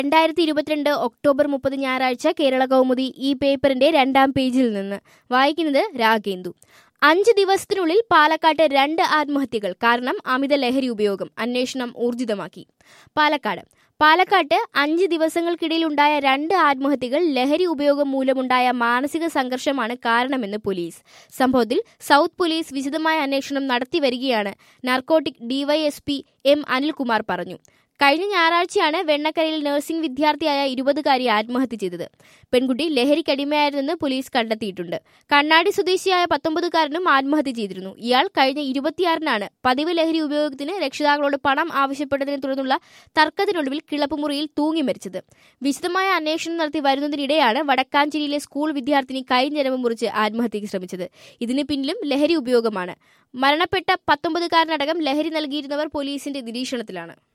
രണ്ടായിരത്തി ഇരുപത്തിരണ്ട് ഒക്ടോബർ മുപ്പത് ഞായറാഴ്ച കേരള കൗമുദി ഈ പേപ്പറിന്റെ രണ്ടാം പേജിൽ നിന്ന് വായിക്കുന്നത് രാഗേന്ദു അഞ്ച് ദിവസത്തിനുള്ളിൽ പാലക്കാട്ട് രണ്ട് ആത്മഹത്യകൾ കാരണം അമിത ലഹരി ഉപയോഗം അന്വേഷണം ഊർജിതമാക്കി പാലക്കാട് പാലക്കാട്ട് അഞ്ച് ദിവസങ്ങൾക്കിടയിലുണ്ടായ രണ്ട് ആത്മഹത്യകൾ ലഹരി ഉപയോഗം മൂലമുണ്ടായ മാനസിക സംഘർഷമാണ് കാരണമെന്ന് പോലീസ് സംഭവത്തിൽ സൗത്ത് പോലീസ് വിശദമായ അന്വേഷണം നടത്തിവരികയാണ് നാർക്കോട്ടിക് ഡിവൈഎസ്പി എം അനിൽകുമാർ പറഞ്ഞു കഴിഞ്ഞ ഞായറാഴ്ചയാണ് വെണ്ണക്കരയിൽ നഴ്സിംഗ് വിദ്യാർത്ഥിയായ ഇരുപതുകാരി ആത്മഹത്യ ചെയ്തത് പെൺകുട്ടി ലഹരിക്കടിമയായിരുന്നെന്ന് പോലീസ് കണ്ടെത്തിയിട്ടുണ്ട് കണ്ണാടി സ്വദേശിയായ പത്തൊമ്പതുകാരനും ആത്മഹത്യ ചെയ്തിരുന്നു ഇയാൾ കഴിഞ്ഞ ഇരുപത്തിയാറിനാണ് പതിവ് ലഹരി ഉപയോഗത്തിന് രക്ഷിതാക്കളോട് പണം ആവശ്യപ്പെട്ടതിനെ തുടർന്നുള്ള തർക്കത്തിനൊടുവിൽ കിളപ്പുമുറിയിൽ തൂങ്ങി മരിച്ചത് വിശദമായ അന്വേഷണം നടത്തി വരുന്നതിനിടെയാണ് വടക്കാഞ്ചേരിയിലെ സ്കൂൾ വിദ്യാർത്ഥിനി കൈ ഞരമ്പ് മുറിച്ച് ആത്മഹത്യയ്ക്ക് ശ്രമിച്ചത് ഇതിന് പിന്നിലും ലഹരി ഉപയോഗമാണ് മരണപ്പെട്ട പത്തൊമ്പതുകാരനടക്കം ലഹരി നൽകിയിരുന്നവർ പോലീസിന്റെ നിരീക്ഷണത്തിലാണ്